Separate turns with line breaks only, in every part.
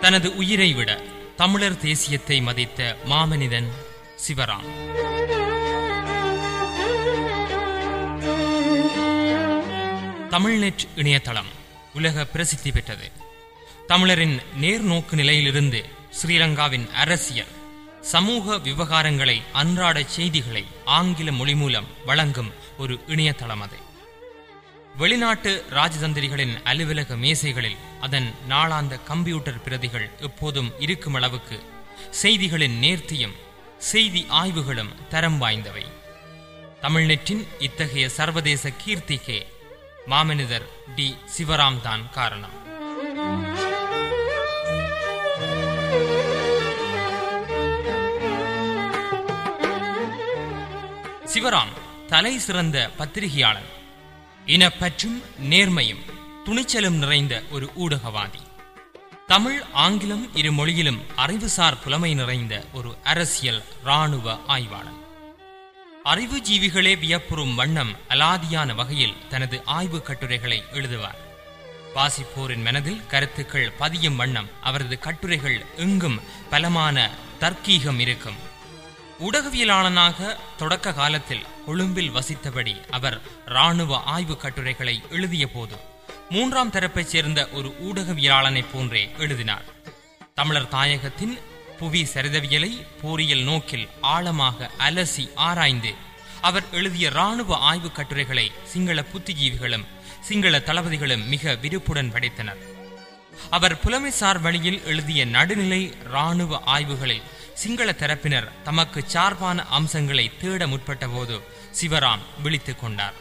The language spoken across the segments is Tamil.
தனது உயிரை விட தமிழர் தேசியத்தை மதித்த மாமனிதன் சிவராம் தமிழ்நெட் இணையதளம் உலக பிரசித்தி பெற்றது தமிழரின் நேர்நோக்கு நிலையிலிருந்து ஸ்ரீலங்காவின் அரசியல் சமூக விவகாரங்களை அன்றாட செய்திகளை ஆங்கில மொழி மூலம் வழங்கும் ஒரு இணையதளம் அது வெளிநாட்டு ராஜதந்திரிகளின் அலுவலக மேசைகளில் அதன் நாளாந்த கம்ப்யூட்டர் பிரதிகள் எப்போதும் இருக்கும் அளவுக்கு செய்திகளின் நேர்த்தியும் செய்தி ஆய்வுகளும் தரம் வாய்ந்தவை தமிழ்நெற்றின் இத்தகைய சர்வதேச கீர்த்திக்கே மாமனிதர் டி சிவராம் தான் காரணம் சிவராம் தலை சிறந்த பத்திரிகையாளர் இனப்பற்றும் நேர்மையும் துணிச்சலும் நிறைந்த ஒரு ஊடகவாதி தமிழ் ஆங்கிலம் இரு மொழியிலும் அறிவுசார் புலமை நிறைந்த ஒரு அரசியல் இராணுவ ஆய்வாளர் அறிவு ஜீவிகளே வியப்புறும் வண்ணம் அலாதியான வகையில் தனது ஆய்வு கட்டுரைகளை எழுதுவார் வாசிப்போரின் மனதில் கருத்துக்கள் பதியும் வண்ணம் அவரது கட்டுரைகள் எங்கும் பலமான தர்க்கீகம் இருக்கும் ஊடகவியலாளனாக தொடக்க காலத்தில் கொழும்பில் வசித்தபடி அவர் இராணுவ ஆய்வு கட்டுரைகளை எழுதிய போது மூன்றாம் தரப்பைச் சேர்ந்த ஒரு ஊடகவியலாளனைப் போன்றே எழுதினார் தமிழர் தாயகத்தின் புவி சரிதவியலை போரியல் நோக்கில் ஆழமாக அலசி ஆராய்ந்து அவர் எழுதிய இராணுவ ஆய்வு கட்டுரைகளை சிங்கள புத்திஜீவிகளும் சிங்கள தளபதிகளும் மிக விருப்புடன் படித்தனர் அவர் புலமைசார் வழியில் எழுதிய நடுநிலை இராணுவ ஆய்வுகளில் சிங்கள தரப்பினர் தமக்கு சார்பான அம்சங்களை தேட முற்பட்ட போது சிவராம் விழித்துக் கொண்டார்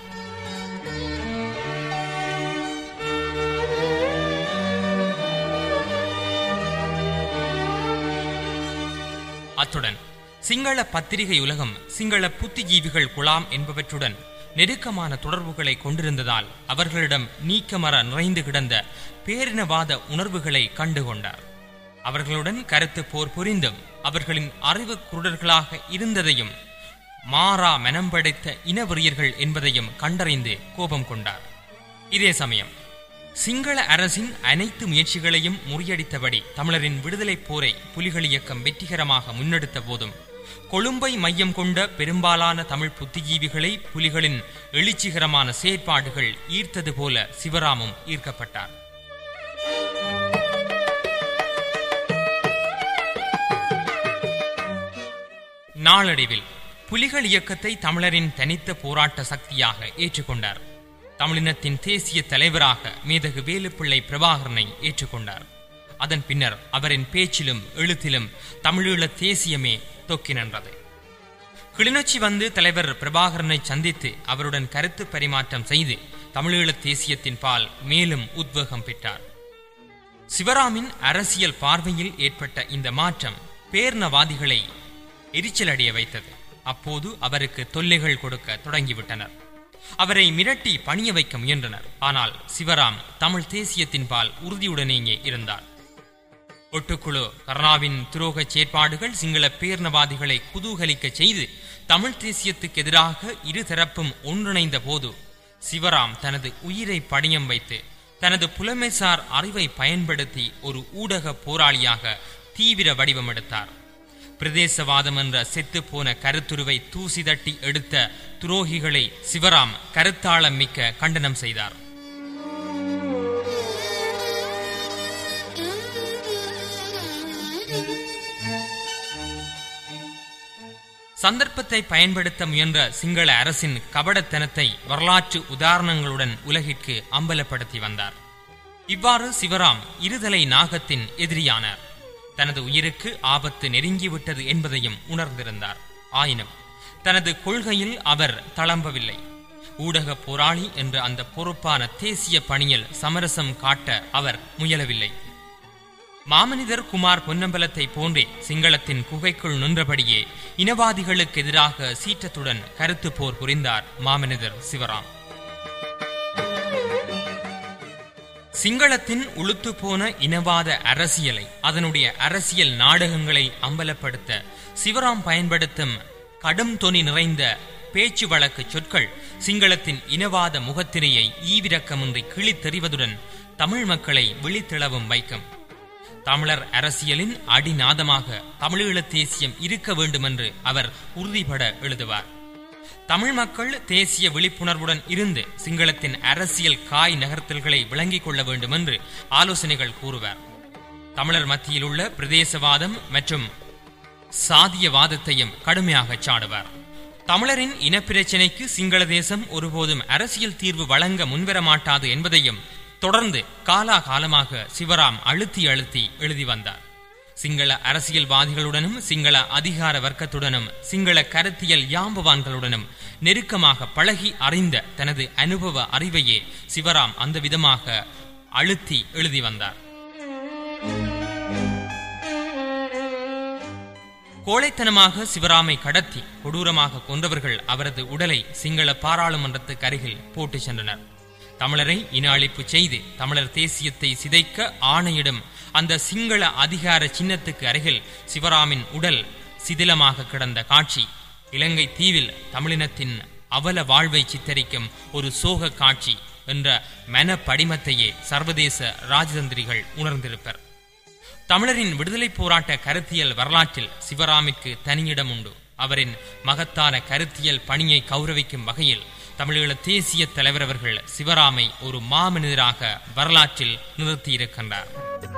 அத்துடன் சிங்கள பத்திரிகை உலகம் சிங்கள புத்திஜீவிகள் குலாம் என்பவற்றுடன் நெருக்கமான தொடர்புகளை கொண்டிருந்ததால் அவர்களிடம் நீக்கமர நிறைந்து கிடந்த பேரினவாத உணர்வுகளை கண்டுகொண்டார் அவர்களுடன் கருத்து போர் புரிந்தும் அவர்களின் அறிவு குருடர்களாக இருந்ததையும் மாறா மனம் படைத்த இனவெறியர்கள் என்பதையும் கண்டறிந்து கோபம் கொண்டார் இதே சமயம் சிங்கள அரசின் அனைத்து முயற்சிகளையும் முறியடித்தபடி தமிழரின் விடுதலைப் போரை புலிகள் இயக்கம் வெற்றிகரமாக முன்னெடுத்த போதும் கொழும்பை மையம் கொண்ட பெரும்பாலான தமிழ் புத்திஜீவிகளை புலிகளின் எழுச்சிகரமான செயற்பாடுகள் ஈர்த்தது போல சிவராமும் ஈர்க்கப்பட்டார் நாளடைவில் புலிகள் இயக்கத்தை தமிழரின் தனித்த போராட்ட சக்தியாக ஏற்றுக்கொண்டார் தமிழினத்தின் தேசிய தலைவராக மேதகு வேலுப்பிள்ளை பிரபாகரனை ஏற்றுக்கொண்டார் அதன் பின்னர் அவரின் பேச்சிலும் எழுத்திலும் தமிழீழ தேசியமே தொக்கி நின்றது கிளிநொச்சி வந்து தலைவர் பிரபாகரனை சந்தித்து அவருடன் கருத்து பரிமாற்றம் செய்து தமிழீழ தேசியத்தின் பால் மேலும் உத்வேகம் பெற்றார் சிவராமின் அரசியல் பார்வையில் ஏற்பட்ட இந்த மாற்றம் பேர்ணவாதிகளை எரிச்சலடைய வைத்தது அப்போது அவருக்கு தொல்லைகள் கொடுக்க தொடங்கிவிட்டனர் அவரை மிரட்டி பணிய வைக்க முயன்றனர் ஆனால் சிவராம் தமிழ் தேசியத்தின் பால் உறுதியுடனேயே இருந்தார் ஒட்டுக்குழு கருணாவின் துரோக செயற்பாடுகள் சிங்கள பேர்ணவாதிகளை குதூகலிக்க செய்து தமிழ் தேசியத்துக்கு எதிராக இருதரப்பும் ஒன்றிணைந்த போது சிவராம் தனது உயிரை பணியம் வைத்து தனது புலமைசார் அறிவை பயன்படுத்தி ஒரு ஊடக போராளியாக தீவிர வடிவம் எடுத்தார் பிரதேசவாதம் என்ற செத்துப்போன கருத்துருவை தூசி தட்டி எடுத்த துரோகிகளை சிவராம் கருத்தாளம் மிக்க கண்டனம் செய்தார் சந்தர்ப்பத்தை பயன்படுத்த முயன்ற சிங்கள அரசின் கபடத்தனத்தை வரலாற்று உதாரணங்களுடன் உலகிற்கு அம்பலப்படுத்தி வந்தார் இவ்வாறு சிவராம் இருதலை நாகத்தின் எதிரியானார் தனது உயிருக்கு ஆபத்து நெருங்கிவிட்டது என்பதையும் உணர்ந்திருந்தார் ஆயினும் தனது கொள்கையில் அவர் தளம்பவில்லை ஊடக போராளி என்ற அந்த பொறுப்பான தேசிய பணியில் சமரசம் காட்ட அவர் முயலவில்லை மாமனிதர் குமார் பொன்னம்பலத்தை போன்றே சிங்களத்தின் குகைக்குள் நின்றபடியே இனவாதிகளுக்கு எதிராக சீற்றத்துடன் கருத்து போர் புரிந்தார் மாமனிதர் சிவராம் சிங்களத்தின் உளுத்து போன இனவாத அரசியலை அதனுடைய அரசியல் நாடகங்களை அம்பலப்படுத்த சிவராம் பயன்படுத்தும் கடும் தொனி நிறைந்த பேச்சு வழக்கு சொற்கள் சிங்களத்தின் இனவாத முகத்திரையை ஈவிரக்கமின்றி கிழித்தெறிவதுடன் தமிழ் மக்களை விழித்தெழவும் வைக்கும் தமிழர் அரசியலின் அடிநாதமாக தமிழீழ தேசியம் இருக்க வேண்டுமென்று அவர் உறுதிபட எழுதுவார் தமிழ் மக்கள் தேசிய விழிப்புணர்வுடன் இருந்து சிங்களத்தின் அரசியல் காய் நகர்த்தல்களை விளங்கிக் கொள்ள வேண்டும் என்று ஆலோசனைகள் கூறுவார் தமிழர் மத்தியில் உள்ள பிரதேசவாதம் மற்றும் சாதியவாதத்தையும் கடுமையாக சாடுவார் தமிழரின் இனப்பிரச்சினைக்கு சிங்கள தேசம் ஒருபோதும் அரசியல் தீர்வு வழங்க முன்வர மாட்டாது என்பதையும் தொடர்ந்து காலாகாலமாக சிவராம் அழுத்தி அழுத்தி எழுதி வந்தார் சிங்கள அரசியல்வாதிகளுடனும் சிங்கள அதிகார வர்க்கத்துடனும் சிங்கள கருத்தியல் யாம்பவான்களுடனும் நெருக்கமாக பழகி அறிந்த தனது அனுபவ அறிவையே சிவராம் அந்த விதமாக அழுத்தி எழுதி வந்தார் கோழைத்தனமாக சிவராமை கடத்தி கொடூரமாக கொன்றவர்கள் அவரது உடலை சிங்கள பாராளுமன்றத்துக்கு அருகில் போட்டு சென்றனர் தமிழரை இன அழிப்பு செய்து தமிழர் தேசியத்தை சிதைக்க ஆணையிடும் அந்த சிங்கள அதிகார சின்னத்துக்கு அருகில் சிவராமின் உடல் சிதிலமாக கிடந்த காட்சி இலங்கை தீவில் தமிழினத்தின் அவல வாழ்வை சித்தரிக்கும் ஒரு சோக காட்சி என்ற மன படிமத்தையே சர்வதேச ராஜதந்திரிகள் உணர்ந்திருப்பர் தமிழரின் விடுதலை போராட்ட கருத்தியல் வரலாற்றில் சிவராமிற்கு தனியிடம் உண்டு அவரின் மகத்தான கருத்தியல் பணியை கௌரவிக்கும் வகையில் தமிழீழ தேசிய தலைவர் அவர்கள் சிவராமை ஒரு மாமனிதராக வரலாற்றில் நிறுத்தியிருக்கின்றார்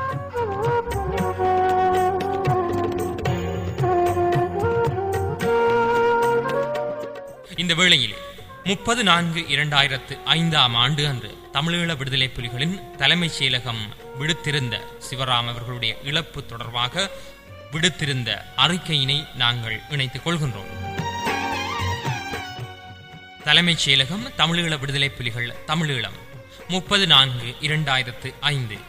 இந்த வேளையிலே முப்பது நான்கு இரண்டாயிரத்து ஐந்தாம் ஆண்டு அன்று தமிழீழ விடுதலை புலிகளின் தலைமைச் செயலகம் விடுத்திருந்த சிவராம் அவர்களுடைய இழப்பு தொடர்பாக விடுத்திருந்த அறிக்கையினை நாங்கள் இணைத்துக் கொள்கின்றோம் தலைமைச் செயலகம் தமிழீழ விடுதலை புலிகள் தமிழீழம் முப்பது நான்கு இரண்டாயிரத்து ஐந்து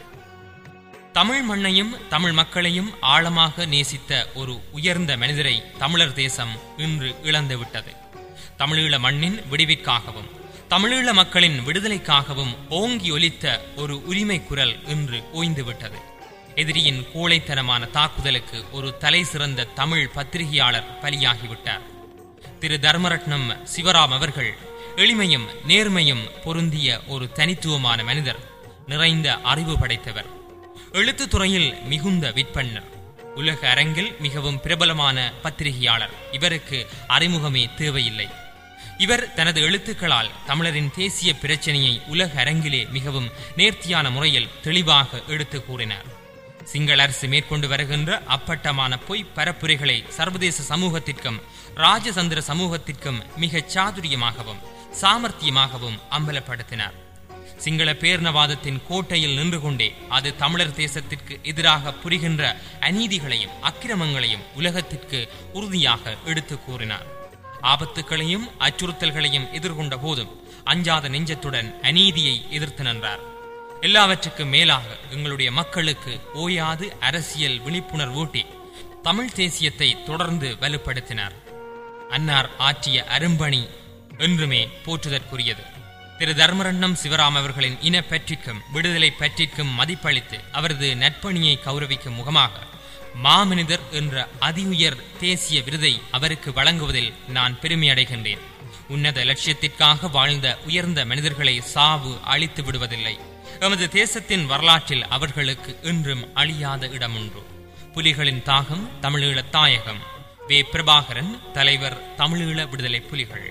தமிழ் மண்ணையும் தமிழ் மக்களையும் ஆழமாக நேசித்த ஒரு உயர்ந்த மனிதரை தமிழர் தேசம் இன்று இழந்துவிட்டது தமிழீழ மண்ணின் விடிவிற்காகவும் தமிழீழ மக்களின் விடுதலைக்காகவும் ஓங்கி ஒலித்த ஒரு உரிமை குரல் இன்று ஓய்ந்துவிட்டது எதிரியின் கோழைத்தனமான தாக்குதலுக்கு ஒரு தலை சிறந்த தமிழ் பத்திரிகையாளர் பலியாகிவிட்டார் திரு தர்மரட்னம் சிவராம் அவர்கள் எளிமையும் நேர்மையும் பொருந்திய ஒரு தனித்துவமான மனிதர் நிறைந்த அறிவு படைத்தவர் எழுத்துத் துறையில் மிகுந்த விற்பன்னர் உலக அரங்கில் மிகவும் பிரபலமான பத்திரிகையாளர் இவருக்கு அறிமுகமே தேவையில்லை இவர் தனது எழுத்துக்களால் தமிழரின் தேசிய பிரச்சனையை உலக அரங்கிலே மிகவும் நேர்த்தியான முறையில் தெளிவாக எடுத்து கூறினார் சிங்கள அரசு மேற்கொண்டு வருகின்ற அப்பட்டமான பொய் பரப்புரைகளை சர்வதேச சமூகத்திற்கும் ராஜதந்திர சமூகத்திற்கும் மிகச் சாதுரியமாகவும் சாமர்த்தியமாகவும் அம்பலப்படுத்தினார் சிங்கள பேர்ணவாதத்தின் கோட்டையில் நின்று கொண்டே அது தமிழர் தேசத்திற்கு எதிராக புரிகின்ற அநீதிகளையும் அக்கிரமங்களையும் உலகத்திற்கு உறுதியாக எடுத்து கூறினார் ஆபத்துக்களையும் அச்சுறுத்தல்களையும் எதிர்கொண்ட போதும் அஞ்சாத நெஞ்சத்துடன் அநீதியை எதிர்த்து நின்றார் எல்லாவற்றுக்கும் மேலாக எங்களுடைய மக்களுக்கு ஓயாது அரசியல் விழிப்புணர்வூட்டி தமிழ் தேசியத்தை தொடர்ந்து வலுப்படுத்தினார் அன்னார் ஆற்றிய அரும்பணி என்றுமே போற்றுதற்குரியது திரு தர்மரண்ணம் சிவராம் அவர்களின் இனப்பற்றிற்கும் விடுதலை பற்றிற்கும் மதிப்பளித்து அவரது நற்பணியை கௌரவிக்கும் முகமாக மாமனிதர் என்ற அதிஉயர் தேசிய விருதை அவருக்கு வழங்குவதில் நான் பெருமை அடைகின்றேன் உன்னத லட்சியத்திற்காக வாழ்ந்த உயர்ந்த மனிதர்களை சாவு அழித்து விடுவதில்லை எமது தேசத்தின் வரலாற்றில் அவர்களுக்கு இன்றும் அழியாத இடம் உண்டு புலிகளின் தாகம் தமிழீழ தாயகம் வே பிரபாகரன் தலைவர் தமிழீழ விடுதலை புலிகள்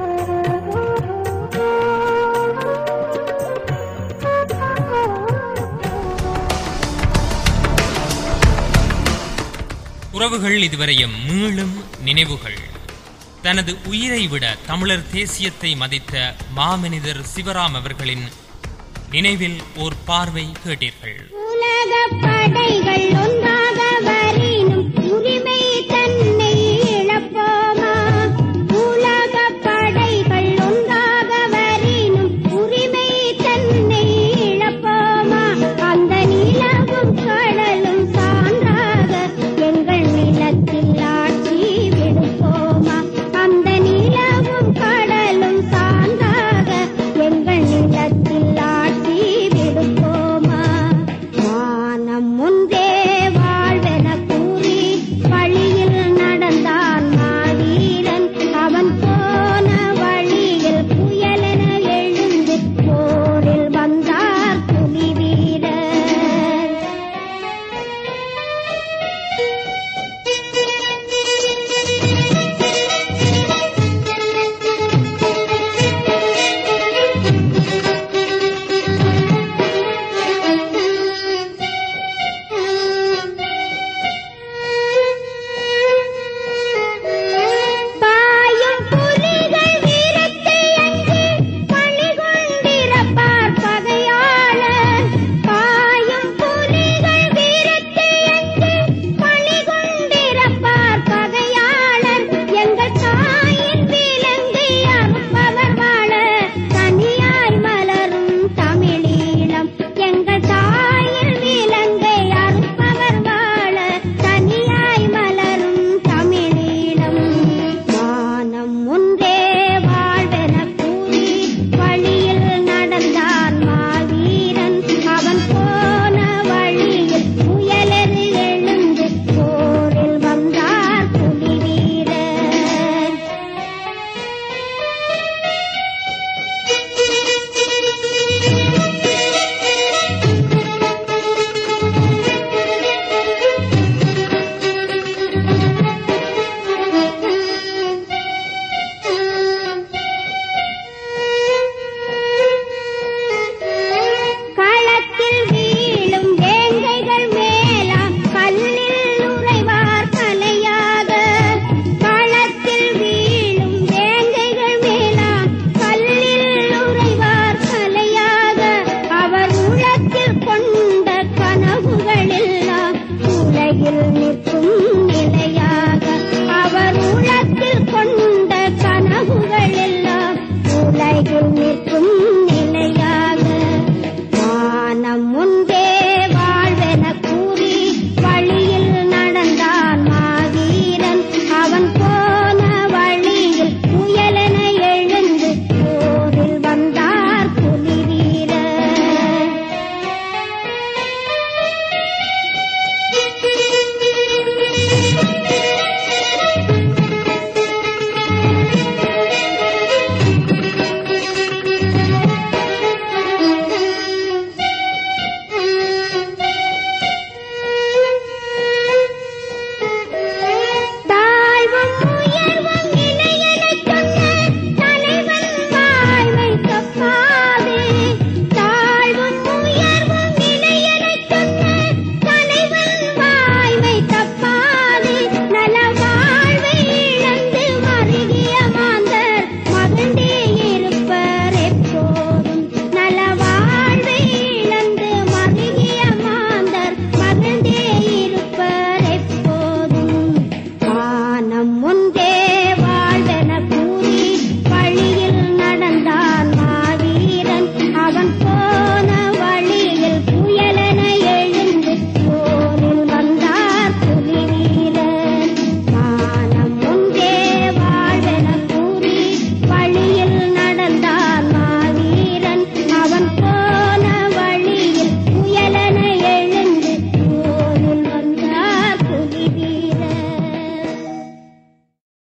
உறவுகள் இதுவரையும் மீளும் நினைவுகள் தனது உயிரை விட தமிழர் தேசியத்தை மதித்த மாமனிதர் சிவராம் அவர்களின் நினைவில் ஓர் பார்வை கேட்டீர்கள்
உலகப் படைகள் ஒன்றாக